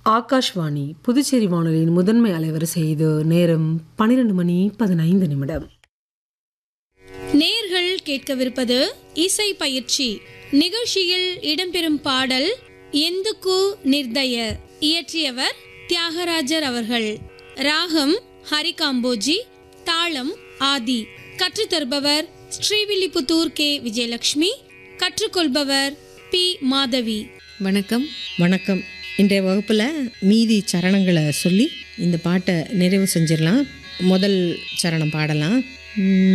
ஆகாஷ்வாணி புதுச்சேரி வானொலியின் முதன்மை அலைவரிசை இது நேரம் பன்னிரண்டு மணி பதினைந்து நிமிடம் நேர்கள் கேட்கவிருப்பது இசை பயிற்சி நிகழ்ச்சியில் இடம்பெறும் பாடல் எந்துக்கு நிர்தய இயற்றியவர் தியாகராஜர் அவர்கள் ராகம் ஹரிகாம்போஜி தாளம் ஆதி கற்றுத்தருபவர் ஸ்ரீவில்லிபுத்தூர் கே விஜயலட்சுமி கற்றுக்கொள்பவர் பி மாதவி வணக்கம் வணக்கம் இன்றைய வகுப்பில் மீதி சரணங்களை சொல்லி இந்த பாட்டை நிறைவு செஞ்சிடலாம் முதல் சரணம் பாடலாம் உம்,